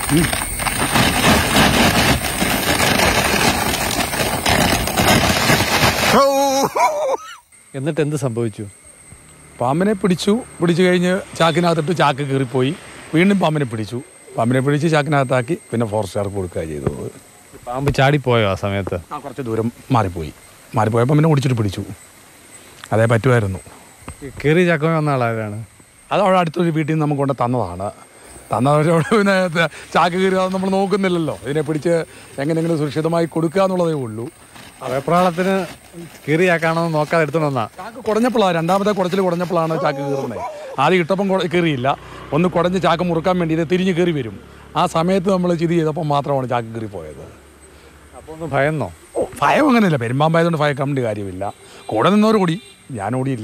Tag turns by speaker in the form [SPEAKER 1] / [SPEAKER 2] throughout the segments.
[SPEAKER 1] എന്നിട്ട് എന്ത് സംഭവിച്ചു
[SPEAKER 2] പാമ്പിനെ പിടിച്ചു പിടിച്ചു കഴിഞ്ഞ് ചാക്കിനകത്തിട്ട് ചാക്ക് കീറിപ്പോയി വീണ്ടും പാമ്പിനെ പിടിച്ചു പാമ്പിനെ പിടിച്ച് ചാക്കിനകത്താക്കി പിന്നെ ഫോറസ്റ്റുകാർക്ക് കൊടുക്കുക ചെയ്തത്
[SPEAKER 1] പാമ്പ് ചാടിപ്പോയോ ആ സമയത്ത്
[SPEAKER 2] ആ കുറച്ച് ദൂരം മാറിപ്പോയി മാറിപ്പോയപ്പോൾ പിന്നെ ഓടിച്ചിട്ട് പിടിച്ചു അതേ പറ്റുമായിരുന്നു
[SPEAKER 1] കയറി ചാക്കോ വന്ന ആളാരാണ്
[SPEAKER 2] അത് അവിടെ അടുത്തൊരു വീട്ടിൽ നിന്ന് നമുക്ക് കൊണ്ട് തന്നതാണ് തന്നവരോട് പിന്നെ ത- ചാക്ക് കീറി അത് നമ്മൾ നോക്കുന്നില്ലല്ലോ ഇതിനെ പിടിച്ച് എങ്ങനെയെങ്കിലും സുരക്ഷിതമായി കൊടുക്കുക എന്നുള്ളതേ ഉള്ളൂ
[SPEAKER 1] വെപ്രാളത്തിന് കീറി ചാക്കാണോ എന്ന് നോക്കാതെ എടുത്തു വന്നാ
[SPEAKER 2] ചാക്ക് കുടഞ്ഞപ്പോഴാണ് രണ്ടാമത്തെ കുടച്ചിൽ കുടഞ്ഞപ്പോഴാണ് ചാക്ക് കീറുന്നത് ആദ്യം ഇട്ടപ്പം കുട- കീറിയില്ല ഒന്ന് കുടഞ്ഞ് ചാക്ക് മുറുക്കാൻ വേണ്ടി ഇത് തിരിഞ്ഞ് കീറി വരും ആ സമയത്ത് നമ്മൾ ചിതി ചെയ്തപ്പോൾ മാത്രമാണ് ചാക്ക് കീറി പോയത്
[SPEAKER 1] അപ്പോൾ ഒന്ന് ഭയന്നോ
[SPEAKER 2] ഓ ഭയം അങ്ങനെയില്ല പെരുമ്പാമ്പായതുകൊണ്ട് ഭയക്കേണ്ട കാര്യമില്ല കൂടെ നിന്നവർ കൂടി ഞാൻ ഓടിയില്ല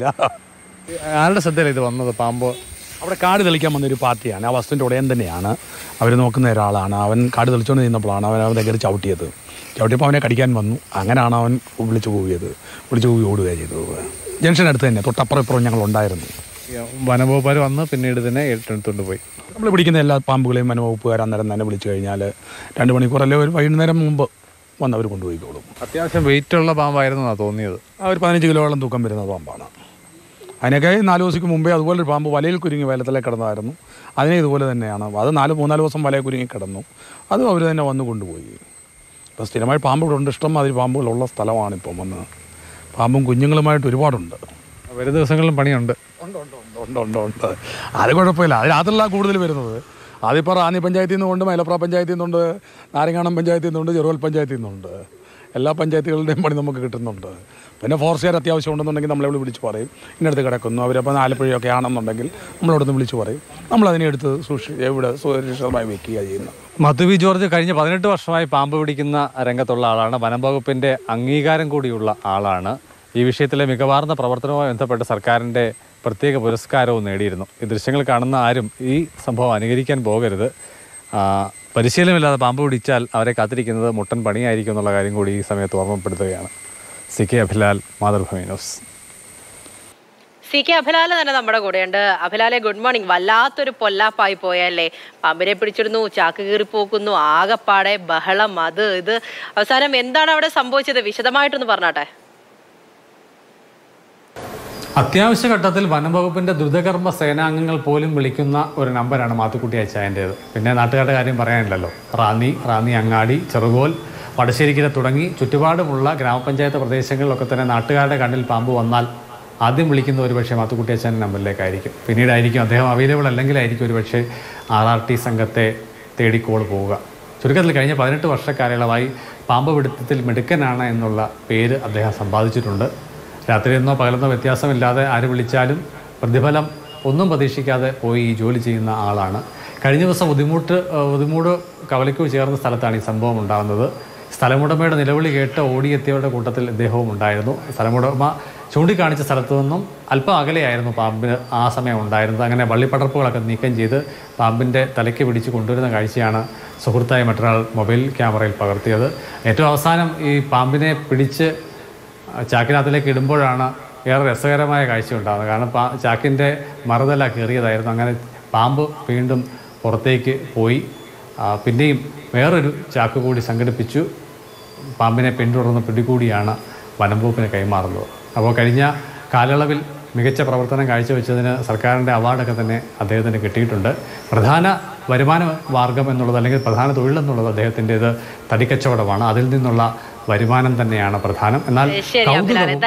[SPEAKER 1] ആരുടെ ശ്രദ്ധയിലാണ് ഇത് വന്നത് പാമ്പ്
[SPEAKER 2] അവിടെ കാട് തെളിക്കാൻ വന്നൊരു പാർട്ടിയാണ് ആ വസ്തുവിൻ്റെ ഉടയൻ തന്നെയാണ് അവർ നോക്കുന്ന ഒരാളാണ് അവൻ കാട് തെളിച്ചുകൊണ്ട് നിന്നപ്പോഴാണ് അവൻ അവൻ കയറി ചവിട്ടിയത് ചവിട്ടിയപ്പോൾ അവനെ കടിക്കാൻ വന്നു അങ്ങനെയാണ് അവൻ വിളിച്ചു പോവുകയത് വിളിച്ചു പോയി ഓടുകയാണ് ചെയ്തത് ജംഗ്ഷൻ അടുത്ത് തന്നെ തൊട്ടപ്പുറം ഇപ്പുറം ഞങ്ങൾ ഉണ്ടായിരുന്നു
[SPEAKER 1] വനഭൂപാൽ വന്ന് പിന്നീട് ഇതിനെ ഏറ്റെടുത്തുകൊണ്ട് പോയി
[SPEAKER 2] നമ്മൾ പിടിക്കുന്ന എല്ലാ പാമ്പുകളെയും വനവകുപ്പുകാർ അന്നേരം തന്നെ വിളിച്ചു കഴിഞ്ഞാൽ രണ്ട് മണിക്കൂറല്ലേ ഒരു വൈകുന്നേരം മുമ്പ് വന്ന് അവർ കൊണ്ടുപോയിക്കോളും
[SPEAKER 1] അത്യാവശ്യം വെയിറ്റ് ഉള്ള പാമ്പായിരുന്നു എന്നാണ് തോന്നിയത്
[SPEAKER 2] ആ ഒരു പതിനഞ്ച് കിലോളം തൂക്കം വരുന്ന പാമ്പാണ് അതിനൊക്കെ നാല് ദിവസത്തേക്ക് മുമ്പേ അതുപോലെ ഒരു പാമ്പ് വലയിൽ കുരുങ്ങി വലത്തിലെ കിടന്നതായിരുന്നു അതിനെ ഇതുപോലെ തന്നെയാണ് അത് നാല് മൂന്നാല് ദിവസം വലയിൽ കുരുങ്ങി കിടന്നു അതും അവർ തന്നെ വന്ന് കൊണ്ടുപോയി ഇപ്പോൾ സ്ഥിരമായി പാമ്പ് ഇവിടെ ഉണ്ട് ഇഷ്ടം മാതിരി പാമ്പുകളുള്ള സ്ഥലമാണ് ഇപ്പം വന്ന് പാമ്പും കുഞ്ഞുങ്ങളുമായിട്ട് ഒരുപാടുണ്ട്
[SPEAKER 1] വരും ദിവസങ്ങളിലും പണിയുണ്ട്
[SPEAKER 2] ഉണ്ട് ഉണ്ട് ഉണ്ട് ഉണ്ട് ഉണ്ട് അത് കുഴപ്പമില്ല അത് രാത്രിയിലാണ് കൂടുതൽ വരുന്നത് അതിപ്പോൾ റാന്നി പഞ്ചായത്തിൽ നിന്നുണ്ട് മലപ്പുറ പഞ്ചായത്തിൽ നിന്നുണ്ട് നാരങ്ങാണം പഞ്ചായത്തിൽ നിന്നുണ്ട് ചെറുവൽ പഞ്ചായത്തിൽ നിന്നുണ്ട് എല്ലാ പഞ്ചായത്തുകളുടെയും പണി നമുക്ക് കിട്ടുന്നുണ്ട് പിന്നെ ഫോറസ്റ്റുകാർ അത്യാവശ്യം ഉണ്ടെന്നുണ്ടെങ്കിൽ നമ്മളെ വിളിച്ച് പറയും ഇന്നടുത്ത് കിടക്കുന്നു അവരപ്പോൾ ആലപ്പുഴയൊക്കെ ആണെന്നുണ്ടെങ്കിൽ നമ്മളവിടെ നിന്ന് വിളിച്ച് പറയും നമ്മളതിനെ എടുത്ത് സൂക്ഷി ഇവിടെ സുരക്ഷിതമായി വെക്കുക ചെയ്യുന്നത്
[SPEAKER 1] മധു വി ജോർജ് കഴിഞ്ഞ പതിനെട്ട് വർഷമായി പാമ്പ് പിടിക്കുന്ന രംഗത്തുള്ള ആളാണ് വനം വകുപ്പിന്റെ അംഗീകാരം കൂടിയുള്ള ആളാണ് ഈ വിഷയത്തിലെ മികവാർന്ന പ്രവർത്തനവുമായി ബന്ധപ്പെട്ട് സർക്കാരിന്റെ പ്രത്യേക പുരസ്കാരവും നേടിയിരുന്നു ഈ ദൃശ്യങ്ങൾ കാണുന്ന ആരും ഈ സംഭവം അനുകരിക്കാൻ പോകരുത് ആ, പരിശീലനമില്ലാതെ പാമ്പ് പിടിച്ചാൽ അവരെ കാത്തിരിക്കുന്നത് മുട്ടൻ പണിയായിരിക്കും എന്നുള്ള കാര്യം കൂടി ഈ സമയത്ത് ഓർമ്മപ്പെടുത്തുകയാണ് C K Abhilal Mathrubhumi news
[SPEAKER 3] C K Abhilal തന്നെ നമ്മുടെ കൂടെയുണ്ട് അഭിലാലെ ഗുഡ് മോർണിംഗ് വല്ലാത്തൊരു പൊല്ലാപ്പായി പോയല്ലേ പാമ്പിനെ പിടിച്ചിടുന്നു ചാക്ക് കീറി പോക്കുന്നു ആകപ്പാടെ ബഹളം അത് ഇത് അവസാനം എന്താണ് അവിടെ സംഭവിച്ചത് വിശദമായിട്ടൊന്ന് പറഞ്ഞാട്ടെ
[SPEAKER 1] അത്യാവശ്യ ഘട്ടത്തിൽ വനംവകുപ്പിന്റെ ദ്രുതകർമ്മ സേനാംഗങ്ങൾ പോലും വിളിക്കുന്ന ഒരു നമ്പറാണ് മാത്തുക്കുട്ടി അച്ചായൻ്റേത് പിന്നെ നാട്ടുകാരുടെ കാര്യം പറയാനില്ലല്ലോ റാന്നി റാന്നി അങ്ങാടി ചെറുകോൽ വടശ്ശേരിക്കര തുടങ്ങി ചുറ്റുപാടുമുള്ള ഗ്രാമപഞ്ചായത്ത് പ്രദേശങ്ങളിലൊക്കെ തന്നെ നാട്ടുകാരുടെ കണ്ണിൽ പാമ്പ് വന്നാൽ ആദ്യം വിളിക്കുന്ന ഒരുപക്ഷെ മാത്തുക്കുട്ടി അച്ചായൻ്റെ നമ്പറിലേക്കായിരിക്കും പിന്നീടായിരിക്കും അദ്ദേഹം അവൈലബിൾ അല്ലെങ്കിലായിരിക്കും ഒരുപക്ഷെ ആർ ആർ ടി സംഘത്തെ തേടി കോൾ പോവുക ചുരുക്കത്തിൽ കഴിഞ്ഞ പതിനെട്ട് വർഷ കാലയളവായി പാമ്പ് പിടുത്തത്തിൽ മിടുക്കനാണ് എന്നുള്ള പേര് അദ്ദേഹം സമ്പാദിച്ചിട്ടുണ്ട് രാത്രിയെന്നോ പകലെന്നോ വ്യത്യാസമില്ലാതെ ആര് വിളിച്ചാലും പ്രതിഫലം ഒന്നും പ്രതീക്ഷിക്കാതെ പോയി ഈ ജോലി ചെയ്യുന്ന ആളാണ് കഴിഞ്ഞ ദിവസം ഉദിമൂട്ട് ഏഹ്, ഉദിമൂട് കവലയ്ക്കു ചേർന്ന സ്ഥലത്താണ് ഈ സംഭവം ഉണ്ടാകുന്നത് സ്ഥലമുടമയുടെ നിലവിളി കേട്ട് ഓടിയെത്തിയവരുടെ കൂട്ടത്തിൽ ഇദ്ദേഹവും ഉണ്ടായിരുന്നു സ്ഥലമുടമ ചൂണ്ടിക്കാണിച്ച സ്ഥലത്തു നിന്നും അല്പം അകലെയായിരുന്നു പാമ്പിന് ആ സമയം ഉണ്ടായിരുന്നത് അങ്ങനെ വള്ളിപ്പടർപ്പുകളൊക്കെ നീക്കം ചെയ്ത് പാമ്പിൻ്റെ തലയ്ക്ക് പിടിച്ച് കൊണ്ടുവരുന്ന കാഴ്ചയാണ് സുഹൃത്തായ മറ്റൊരാൾ മൊബൈൽ ക്യാമറയിൽ പകർത്തിയത് ഏറ്റവും അവസാനം ഈ പാമ്പിനെ പിടിച്ച് ചാക്കിനകത്തിലേക്ക് ഇടുമ്പോഴാണ് ഏറെ രസകരമായ കാഴ്ച ഉണ്ടാകുന്നത് കാരണം പാ ചാക്കിൻ്റെ മറുതല കീറിയതായിരുന്നു അങ്ങനെ പാമ്പ് വീണ്ടും പുറത്തേക്ക് പോയി ആ, പിന്നെയും വേറൊരു ചാക്ക് കൂടി സംഘടിപ്പിച്ചു പാമ്പിനെ പിന്തുടർന്ന് പിടികൂടിയാണ് വനംവകുപ്പിന് കൈമാറുന്നത് അപ്പോൾ കഴിഞ്ഞ കാലയളവിൽ മികച്ച പ്രവർത്തനം കാഴ്ചവെച്ചതിന് സർക്കാരിൻ്റെ അവാർഡൊക്കെ തന്നെ അദ്ദേഹത്തിന് കിട്ടിയിട്ടുണ്ട് പ്രധാന വരുമാന മാർഗം എന്നുള്ളത് അല്ലെങ്കിൽ പ്രധാന തൊഴിലെന്നുള്ളത് അദ്ദേഹത്തിൻ്റേത് തടിക്കച്ചവടമാണ് അതിൽ നിന്നുള്ള വരുമാനം തന്നെയാണ് പ്രധാനം എന്നാൽ
[SPEAKER 3] ശരി അഭിലാൽ
[SPEAKER 1] കൗതുകവും